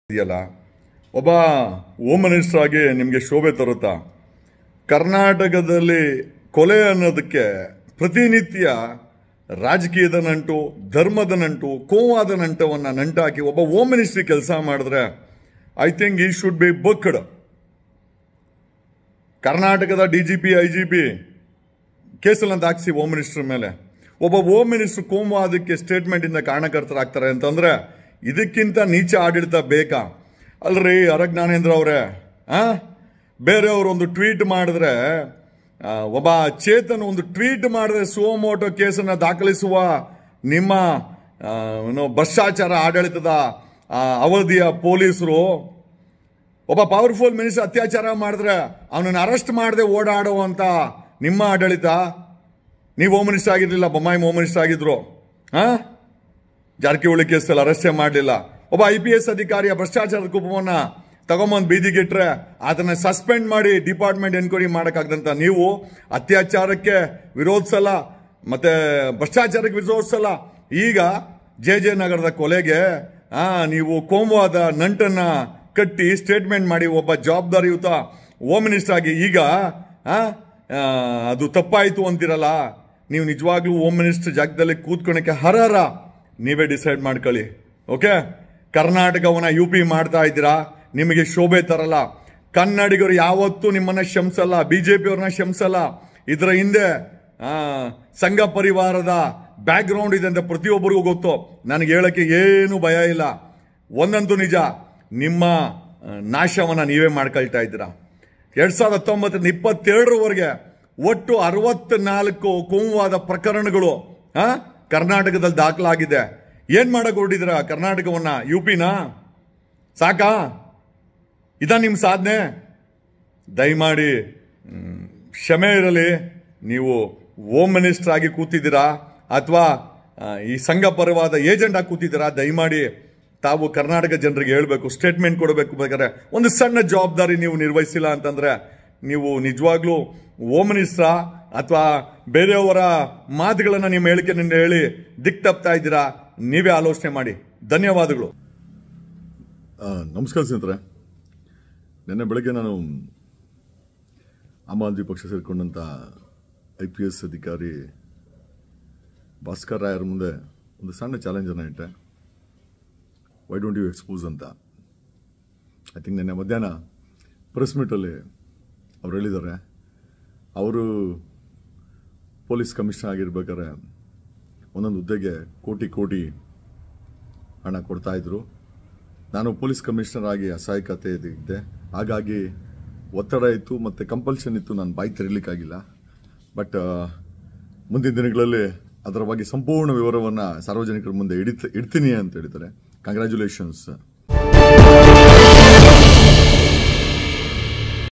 ಇದೆಯಲ್ಲ ಒಬ್ಬ home minister ಆಗಿ ನಿಮಗೆ ಶೋಭೆ ತರುತ್ತಾ ಕರ್ನಾಟಕದಲ್ಲಿ ಕೊಲೆ ಅನ್ನೋದಕ್ಕೆ ಪ್ರತಿನಿತ್ಯ ರಾಜಕೀಯದ ನಂಟು ಧರ್ಮದ ನಂಟು ಕೋವಾದ ನಂಟವನ್ನು ನಂಟಾಕಿ ಒಬ್ಬ ಹೋಮ್ ಮಿನಿಸ್ಟ್ರಿ ಕೆಲಸ ಮಾಡಿದ್ರೆ I think he should be booked ಕರ್ನಾಟಕದ D G P I G P ಕೇಸಲ್ಲಂತ ಹಾಕ್ಸಿ ಹೋಮ್ ಮಿನಿಸ್ಟರ್ ಮೇಲೆ ಒಬ್ಬ ಹೋಮ್ ಮಿನಿಸ್ಟರ್ ಕೋಮುವಾದಕ್ಕೆ ಸ್ಟೇಟ್ಮೆಂಟಿಂದ ಕಾರಣಕರ್ತರಾಗ್ತಾರೆ ಅಂತಂದ್ರೆ ಇದಕ್ಕಿಂತ ನೀಚ ಆಡಳಿತ ಬೇಕಾ ಅಲ್ರಿ ಅರಗ್ ಜ್ಞಾನೇಂದ್ರ ಅವರೇ ಆ ಬೇರೆಯವರು ಒಂದು ಟ್ವೀಟ್ ಮಾಡಿದ್ರೆ ಆ, ಒಬ್ಬ ಚೇತನ್ ಒಂದು ಟ್ವೀಟ್ ಮಾಡಿದ್ರೆ ಸುವಮೋಟೋ ಕೇಸನ್ನು ದಾಖಲಿಸುವ ನಿಮ್ಮ ಆ, ಏನು ಭ್ರಷ್ಟಾಚಾರ ಆಡಳಿತದ ಆ, ಅವಧಿಯ ಪೊಲೀಸರು ಒಬ್ಬ ಪವರ್ಫುಲ್ ಮಿನಿಸ್ಟರ್ ಅತ್ಯಾಚಾರ ಮಾಡಿದ್ರೆ ಅವನನ್ನು ಅರೆಸ್ಟ್ ಮಾಡದೆ ಓಡಾಡುವಂತ ನಿಮ್ಮ ಆಡಳಿತ ನೀವು ಹೋಮ್ ಮಿನಿಸ್ಟರ್ ಆಗಿರ್ಲಿಲ್ಲ ಬೊಮ್ಮಾಯಿ ಹೋಮ್ ಮಿನಿಸ್ಟರ್ ಆಗಿದ್ರು ಹಾ ಜಾರಕಿಹೊಳಿ ಕೇಸಲ್ಲಿ ಅರೆಸ್ಟೇ ಮಾಡಲಿಲ್ಲ ಒಬ್ಬ ಐ ಪಿ ಎಸ್ ಅಧಿಕಾರಿಯ ಭ್ರಷ್ಟಾಚಾರದ ಕುಪ್ಪವನ್ನ ತಗೊಂಬಂದು ಬೀದಿಗಿಟ್ರೆ ಅದನ್ನ ಸಸ್ಪೆಂಡ್ ಮಾಡಿ ಡಿಪಾರ್ಟ್ಮೆಂಟ್ ಎನ್ಕ್ವೈರಿ ಮಾಡಕ್ಕಾಗದಂತ ನೀವು ಅತ್ಯಾಚಾರಕ್ಕೆ ವಿರೋಧಿಸಲ್ಲ ಮತ್ತೆ ಭ್ರಷ್ಟಾಚಾರಕ್ಕೆ ವಿರೋಧಿಸಲ್ಲ ಈಗ ಜೆ ಜೆ ನಗರದ ಕೊಲೆಗೆ ಆ ನೀವು ಕೋಮುವಾದ ನಂಟನ್ನ ಕಟ್ಟಿ ಸ್ಟೇಟ್ಮೆಂಟ್ ಮಾಡಿ ಒಬ್ಬ ಜವಾಬ್ದಾರಿಯುತ ಹೋಮ್ ಮಿನಿಸ್ಟರ್ ಆಗಿ ಈಗ ಆ, ಆ, ಅದು ತಪ್ಪಾಯಿತು ಅಂತಿರಲ್ಲ ನೀವು ನಿಜವಾಗ್ಲೂ ಹೋಮ್ ಮಿನಿಸ್ಟರ್ ಜಾಗದಲ್ಲಿ ಕೂತ್ಕೊಳಕ್ಕೆ ಹರರ ನೀವೇ ಡಿಸೈಡ್ ಮಾಡ್ಕೊಳ್ಳಿ ಓಕೆ ಕರ್ನಾಟಕವನ್ನ ಯು ಪಿ ಮಾಡ್ತಾ ಇದ್ದೀರಾ ನಿಮಗೆ ಶೋಭೆ ತರಲ್ಲ ಕನ್ನಡಿಗರು ಯಾವತ್ತೂ ನಿಮ್ಮನ್ನ ಶಂಸಲ್ಲ ಬಿಜೆಪಿಯವ್ರನ್ನ ಶಂಸಲ್ಲ ಇದರ ಹಿಂದೆ ಆ, ಸಂಘ ಪರಿವಾರದ ಬ್ಯಾಕ್ ಗ್ರೌಂಡ್ ಇದೆ ಅಂತ ಪ್ರತಿಯೊಬ್ಬರಿಗೂ ಗೊತ್ತು ನನಗೆ ಹೇಳಕ್ಕೆ ಏನು ಭಯ ಇಲ್ಲ ಒಂದಂತೂ ನಿಜ ನಿಮ್ಮ ಆ, ನಾಶವನ್ನ ನೀವೇ ಮಾಡ್ಕೊಳ್ತಾ ಇದ್ದೀರಾ ಎರಡ್ ಸಾವಿರದ ಹತ್ತೊಂಬತ್ತರಿಂದ ಇಪ್ಪತ್ತೆರಡರವರೆಗೆ ಒಟ್ಟು ಅರವತ್ನಾಲ್ಕು ಕೋಮುವಾದ ಪ್ರಕರಣಗಳು ಆ, ಕರ್ನಾಟಕದಲ್ಲಿ ದಾಖಲಾಗಿದೆ ಏನ್ ಮಾಡಕ್ ಹೊರಟಿದ್ದೀರಾ ಕರ್ನಾಟಕವನ್ನ ಯು ಪಿನ ಸಾಕಾ ಇದ ನಿಮ್ಮ ಸಾಧನೆ ದಯಮಾಡಿ ಮ್, ಕ್ಷಮೆ ಇರಲಿ ನೀವು ಹೋಮ್ ಮಿನಿಸ್ಟರ್ ಆಗಿ ಕೂತಿದ್ದೀರಾ ಅಥವಾ ಈ ಸಂಘ ಪರವಾದ ಏಜೆಂಟ್ ಆಗಿ ಕೂತಿದ್ದೀರಾ ದಯಮಾಡಿ ತಾವು ಕರ್ನಾಟಕ ಜನರಿಗೆ ಹೇಳಬೇಕು ಸ್ಟೇಟ್ಮೆಂಟ್ ಕೊಡಬೇಕು ಬೇಕಾದ್ರೆ ಒಂದು ಸಣ್ಣ ಜವಾಬ್ದಾರಿ ನೀವು ನಿರ್ವಹಿಸಿಲ್ಲ ಅಂತಂದ್ರೆ ನೀವು ನಿಜವಾಗ್ಲೂ ಹೋಮ್ ಮಿನಿಸ್ಟ್ರ ಅಥವಾ ಬೇರೆಯವರ ಮಾತುಗಳನ್ನ ನಿಮ್ಮ ಹೇಳಿಕೆನಿಂದ ಹೇಳಿ ದಿಕ್ ತಪ್ತಾ ಇದ್ದೀರಾ ನೀವೇ ಆಲೋಚನೆ ಮಾಡಿ ಧನ್ಯವಾದಗಳು ನಮಸ್ಕಾರ ಸ್ನೇಹಿತರೆ ನಿನ್ನೆ ಬೆಳಗ್ಗೆ ನಾನು ಆಮ್ ಆದ್ಮಿ ಪಕ್ಷ ಸೇರಿಕೊಂಡಂಥ ಐ ಪಿ ಎಸ್ ಅಧಿಕಾರಿ ಭಾಸ್ಕರ್ ರಾಯರ ಮುಂದೆ ಒಂದು ಸಣ್ಣ ಚಾಲೆಂಜನ್ನು ಇಟ್ಟೆ ವೈ ಡೋಂಟ್ ಯು ಎಕ್ಸ್ಪೋಸ್ ಅಂತ ಐ ಥಿಂಕ್ ನಿನ್ನೆ ಮಧ್ಯಾಹ್ನ ಪ್ರೆಸ್ ಮೀಟಲ್ಲಿ ಅವ್ರು ಹೇಳಿದ್ದಾರೆ ಅವರು ಪೊಲೀಸ್ ಕಮಿಷನರ್ ಆಗಿರ್ಬೇಕಾದ್ರೆ ಒಂದೊಂದು ಹುದ್ದೆಗೆ ಕೋಟಿ ಕೋಟಿ ಹಣ ಕೊಡ್ತಾ ಇದ್ರು ನಾನು ಪೊಲೀಸ್ ಕಮಿಷನರ್ ಆಗಿ ಅಸಹಾಯಕತೆ ಇದ್ದೆ ಹಾಗಾಗಿ ಒತ್ತಡ ಇತ್ತು ಮತ್ತು ಕಂಪಲ್ಷನ್ ಇತ್ತು ನಾನು ಬಾಯಿ ತೆರಲಿಕ್ಕಾಗಿಲ್ಲ ಬಟ್ ಮುಂದಿನ ದಿನಗಳಲ್ಲಿ ಅದರ ಬಗ್ಗೆ ಸಂಪೂರ್ಣ ವಿವರವನ್ನು ಸಾರ್ವಜನಿಕರ ಮುಂದೆ ಇಡಿತ ಇಡ್ತೀನಿ ಅಂತ ಹೇಳಿದ್ದಾರೆ ಕಂಗ್ರ್ಯಾಚುಲೇಷನ್ಸ್